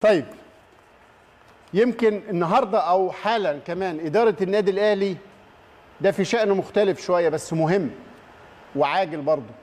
طيب يمكن النهارده او حالا كمان اداره النادي الاهلي ده في شأن مختلف شويه بس مهم وعاجل برضه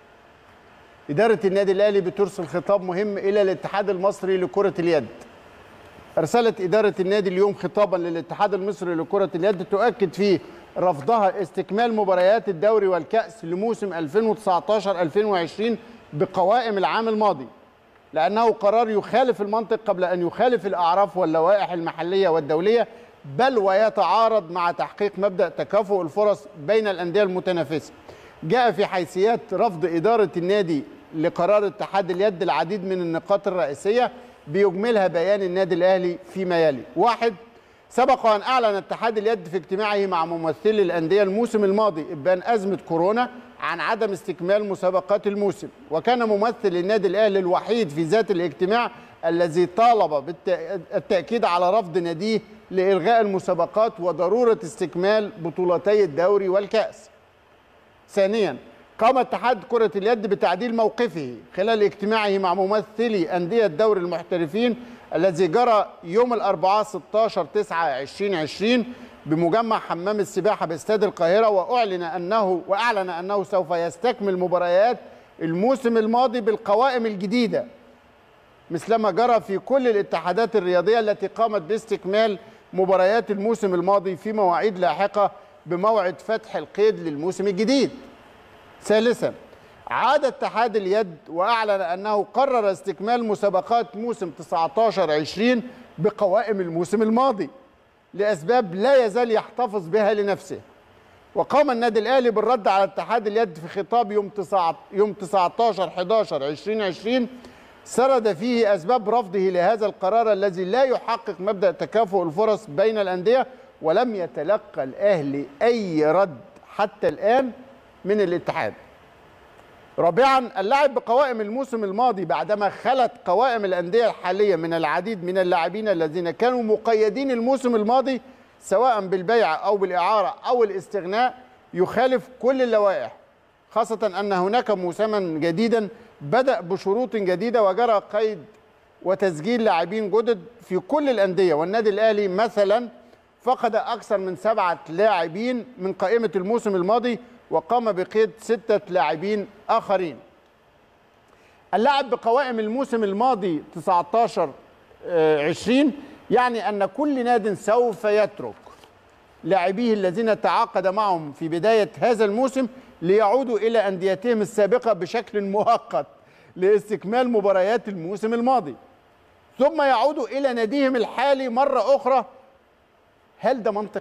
إدارة النادي الأهلي بترسل خطاب مهم إلى الاتحاد المصري لكرة اليد. أرسلت إدارة النادي اليوم خطابا للاتحاد المصري لكرة اليد تؤكد فيه رفضها استكمال مباريات الدوري والكأس لموسم 2019-2020 بقوائم العام الماضي. لأنه قرار يخالف المنطق قبل أن يخالف الأعراف واللوائح المحلية والدولية بل ويتعارض مع تحقيق مبدأ تكافؤ الفرص بين الأندية المتنافسة. جاء في حيثيات رفض إدارة النادي لقرار اتحاد اليد العديد من النقاط الرئيسية بيجملها بيان النادي الأهلي فيما يلي واحد سبق أن أعلن اتحاد اليد في اجتماعه مع ممثلي الأندية الموسم الماضي إبان أزمة كورونا عن عدم استكمال مسابقات الموسم وكان ممثل النادي الأهلي الوحيد في ذات الاجتماع الذي طالب بالتأكيد على رفض ناديه لإلغاء المسابقات وضرورة استكمال بطولتي الدوري والكأس ثانيا قام اتحاد كرة اليد بتعديل موقفه خلال اجتماعه مع ممثلي أندية دوري المحترفين الذي جرى يوم الأربعاء 16 9 2020 بمجمع حمام السباحة باستاد القاهرة وأعلن أنه وأعلن أنه سوف يستكمل مباريات الموسم الماضي بالقوائم الجديدة مثلما جرى في كل الاتحادات الرياضية التي قامت باستكمال مباريات الموسم الماضي في مواعيد لاحقة بموعد فتح القيد للموسم الجديد. ثالثا عاد اتحاد اليد واعلن انه قرر استكمال مسابقات موسم 19 20 بقوائم الموسم الماضي لاسباب لا يزال يحتفظ بها لنفسه. وقام النادي الاهلي بالرد على اتحاد اليد في خطاب يوم 9 يوم 19 11 2020 سرد فيه اسباب رفضه لهذا القرار الذي لا يحقق مبدا تكافؤ الفرص بين الانديه ولم يتلقى الاهلي اي رد حتى الان من الاتحاد. رابعا اللعب بقوائم الموسم الماضي بعدما خلت قوائم الانديه الحاليه من العديد من اللاعبين الذين كانوا مقيدين الموسم الماضي سواء بالبيع او بالاعاره او الاستغناء يخالف كل اللوائح خاصه ان هناك موسما جديدا بدا بشروط جديده وجرى قيد وتسجيل لاعبين جدد في كل الانديه والنادي الاهلي مثلا فقد أكثر من سبعة لاعبين من قائمة الموسم الماضي وقام بقيد ستة لاعبين آخرين اللعب بقوائم الموسم الماضي 19 20 يعني أن كل ناد سوف يترك لاعبيه الذين تعاقد معهم في بداية هذا الموسم ليعودوا إلى أنديتهم السابقة بشكل مؤقت لاستكمال مباريات الموسم الماضي ثم يعودوا إلى ناديهم الحالي مرة أخرى هل ده منطق؟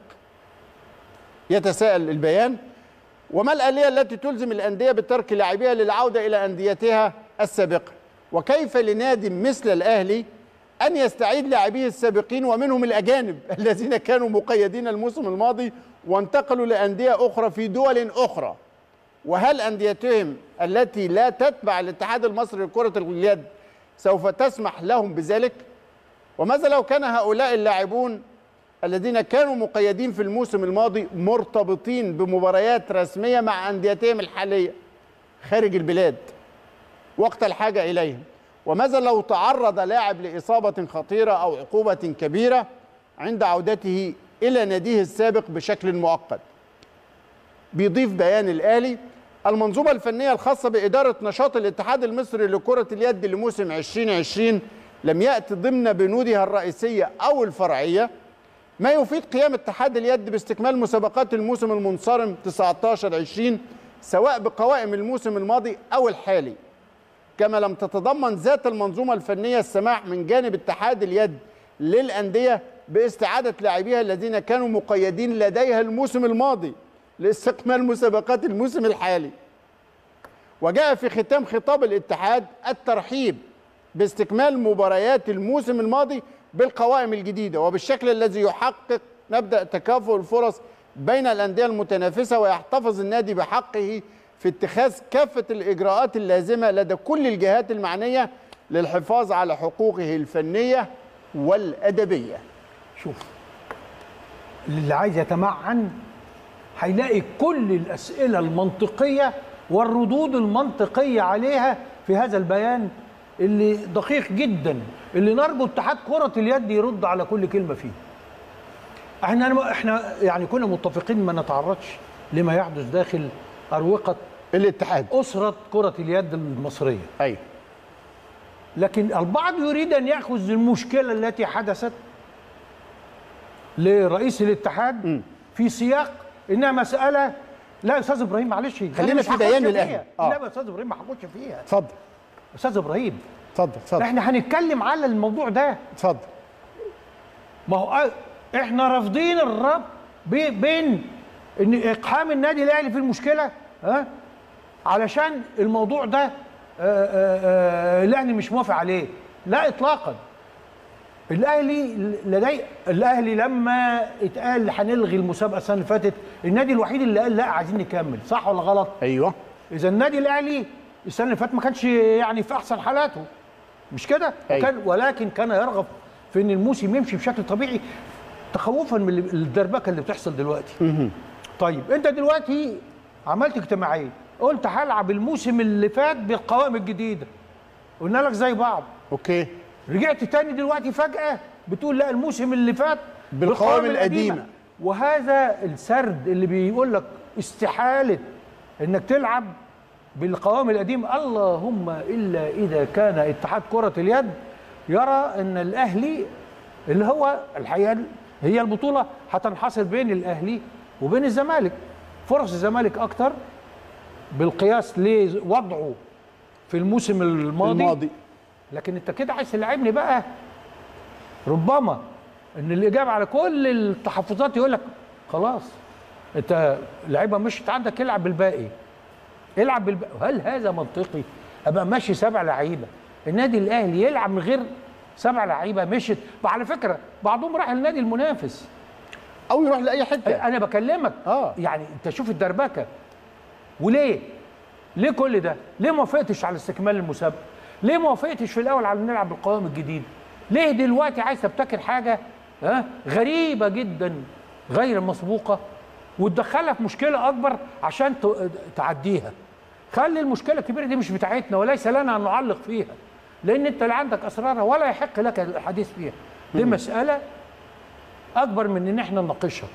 يتساءل البيان وما الآلية التي تلزم الأندية بترك لاعبيها للعودة إلى أنديتها السابقة؟ وكيف لنادي مثل الأهلي أن يستعيد لاعبيه السابقين ومنهم الأجانب الذين كانوا مقيدين الموسم الماضي وانتقلوا لأندية أخرى في دول أخرى وهل أنديتهم التي لا تتبع الاتحاد المصري لكرة اليد سوف تسمح لهم بذلك؟ وماذا لو كان هؤلاء اللاعبون الذين كانوا مقيدين في الموسم الماضي مرتبطين بمباريات رسميه مع انديتهم الحاليه خارج البلاد وقت الحاجه اليهم وماذا لو تعرض لاعب لاصابه خطيره او عقوبه كبيره عند عودته الى ناديه السابق بشكل مؤقت بيضيف بيان الاهلي المنظومه الفنيه الخاصه باداره نشاط الاتحاد المصري لكره اليد لموسم 2020 لم ياتي ضمن بنودها الرئيسيه او الفرعيه ما يفيد قيام اتحاد اليد باستكمال مسابقات الموسم المنصرم 19 20 سواء بقوائم الموسم الماضي او الحالي كما لم تتضمن ذات المنظومه الفنيه السماح من جانب اتحاد اليد للانديه باستعاده لاعبيها الذين كانوا مقيدين لديها الموسم الماضي لاستكمال مسابقات الموسم الحالي وجاء في ختام خطاب الاتحاد الترحيب باستكمال مباريات الموسم الماضي بالقوائم الجديده وبالشكل الذي يحقق مبدا تكافؤ الفرص بين الانديه المتنافسه ويحتفظ النادي بحقه في اتخاذ كافه الاجراءات اللازمه لدى كل الجهات المعنيه للحفاظ على حقوقه الفنيه والادبيه. شوف اللي عايز يتمعن هيلاقي كل الاسئله المنطقيه والردود المنطقيه عليها في هذا البيان اللي دقيق جدا اللي نرجو اتحاد كره اليد يرد على كل كلمه فيه احنا احنا يعني كنا متفقين ما نتعرضش لما يحدث داخل اروقه الاتحاد اسره كره اليد المصريه ايوه لكن البعض يريد ان ياخذ المشكله التي حدثت لرئيس الاتحاد في سياق انها مساله لا يا استاذ ابراهيم معلش أنا خلينا مش في هخش بيان فيها. الأهلي. آه. لا يا استاذ ابراهيم ما هخش فيها اتفضل استاذ ابراهيم اتفضل اتفضل احنا هنتكلم على الموضوع ده اتفضل ما هو آه، احنا رافضين الربط بي- بين ان اقحام النادي الاهلي في المشكله ها علشان الموضوع ده آه، آه، آه، الاهلي مش موافق عليه لا اطلاقا الاهلي لدي الاهلي لما اتقال هنلغي المسابقه السنه اللي فاتت النادي الوحيد اللي قال لا عايزين نكمل صح ولا غلط ايوه اذا النادي الاهلي السنه اللي فاتت ما كانش يعني في احسن حالاته مش كده أيوة. وكان ولكن كان يرغب في ان الموسم يمشي بشكل طبيعي تخوفا من اللي- الدربكه اللي بتحصل دلوقتي طيب انت دلوقتي عملت اجتماعيه قلت هلعب الموسم اللي فات بالقوائم الجديده قلنا لك زي بعض اوكي رجعت تاني دلوقتي فجأة بتقول لا الموسم اللي فات بالقوائم القديمة. وهذا السرد اللي بيقول لك استحالة انك تلعب بالقوائم القديمة اللهم الا اذا كان اتحاد كرة اليد يرى ان الاهلي اللي هو الحقيقة هي البطولة هتنحصر بين الاهلي وبين الزمالك فرص الزمالك اكتر بالقياس لوضعه في الموسم الماضي, الماضي لكن انت كده عايز تلعبني بقى ربما ان الاجابه على كل التحفظات يقول لك خلاص انت لعيبه مش عندك العب بالباقي العب بالباقي هل هذا منطقي ابقى ماشي سبع لعيبه النادي الاهلي يلعب من غير سبع لعيبه مشت وعلى فكره بعضهم راح النادي المنافس او يروح لاي حته انا بكلمك آه. يعني انت شوف الدربكه وليه ليه كل ده ليه ما وافقتش على استكمال المسابقه ليه ما وافقتش في الاول على نلعب بالقوائم الجديده ليه دلوقتي عايز تبتكر حاجه ها غريبه جدا غير مسبوقه وتدخلها في مشكله اكبر عشان ت- تعديها خلي المشكله الكبيره دي مش بتاعتنا وليس لنا ان نعلق فيها لان انت لا عندك اسرارها ولا يحق لك الحديث فيها دي مساله اكبر من ان احنا نناقشها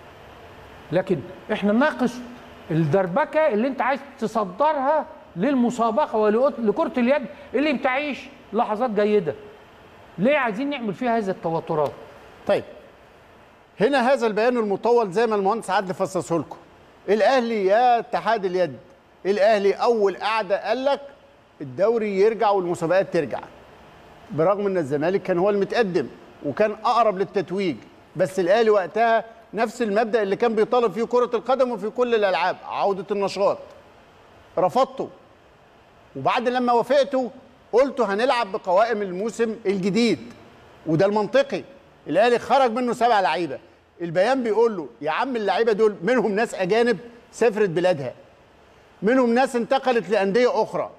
لكن احنا نناقش الدربكه اللي انت عايز تصدرها للمسابقه ولكره اليد اللي بتعيش لحظات جيده ليه عايزين نعمل فيها هذه التوترات طيب هنا هذا البيان المطول زي ما المهندس عادل فصصه لكم الاهلي يا اتحاد اليد الاهلي اول قعده قال لك الدوري يرجع والمسابقات ترجع برغم ان الزمالك كان هو المتقدم وكان اقرب للتتويج بس الاهلي وقتها نفس المبدا اللي كان بيطالب فيه كره القدم وفي كل الالعاب عوده النشاط رفضته وبعد لما وافقتوا قلتوا هنلعب بقوائم الموسم الجديد وده المنطقي الاهلي خرج منه سبع لعيبه البيان بيقول له يا عم اللعيبه دول منهم ناس اجانب سافرت بلادها منهم ناس انتقلت لانديه اخرى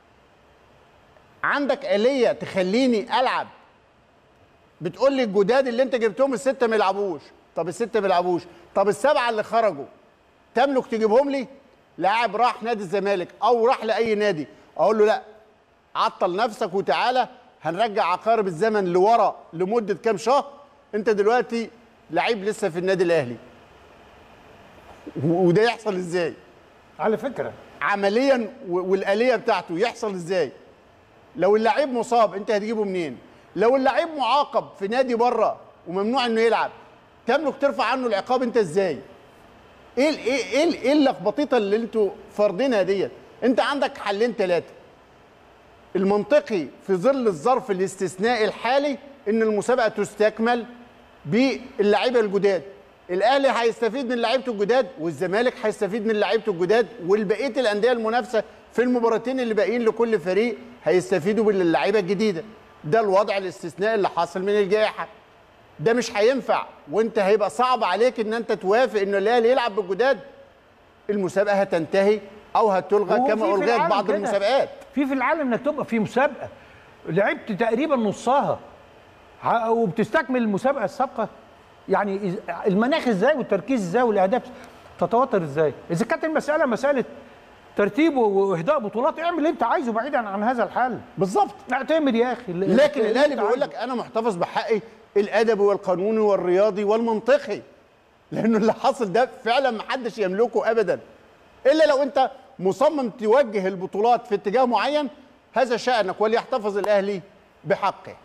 عندك آلية تخليني ألعب بتقول لي الجداد اللي انت جبتهم الستة ما يلعبوش طب الستة ما يلعبوش طب السبعة اللي خرجوا تملك تجيبهم لي لاعب راح نادي الزمالك او راح لاي نادي اقول له لا عطل نفسك وتعالى هنرجع عقارب الزمن لورا لمدة كام شهر انت دلوقتي لعيب لسه في النادي الاهلي و- وده يحصل ازاي على فكره عمليا و- والآلية بتاعته يحصل ازاي لو اللعيب مصاب انت هتجيبه منين لو اللعيب معاقب في نادي بره وممنوع انه يلعب تملك ترفع عنه العقاب انت ازاي ايه ال- ايه ايه ال- ايه اللخبطيطه اللي انتوا فارضينها ديت انت عندك حلين ثلاثه المنطقي في ظل الظرف الاستثنائي الحالي ان المسابقه تستكمل باللعيبه الجداد الاهلي هيستفيد من لعيبته الجداد والزمالك هيستفيد من لعيبته الجداد والبقيه الانديه المنافسه في المباراتين اللي باقيين لكل فريق هيستفيدوا باللعيبه الجديده ده الوضع الاستثنائي اللي حاصل من الجائحه ده مش هينفع وانت هيبقى صعب عليك ان انت توافق ان الاهلي يلعب بالجداد المسابقه هتنتهي او هتلغى هو كما في في الغيت العالم بعض كده. المسابقات في في العالم انك تبقى في مسابقه لعبت تقريبا نصها ع- وبتستكمل المسابقه السابقه يعني إز- المناخ ازاي والتركيز ازاي والاهداف تتوتر ازاي اذا كانت المساله مساله ترتيب واهداء بطولات اعمل اللي انت عايزه بعيدا عن هذا الحل بالظبط اعتمد يا اخي اللي- لكن اللي الاهلي انت بيقول عايزه. لك انا محتفظ بحقي الادبي والقانوني والرياضي والمنطقي لانه اللي حاصل ده فعلا ما حدش يملكه ابدا الا لو انت مصمم توجه البطولات في اتجاه معين هذا شانك وليحتفظ الاهلي بحقه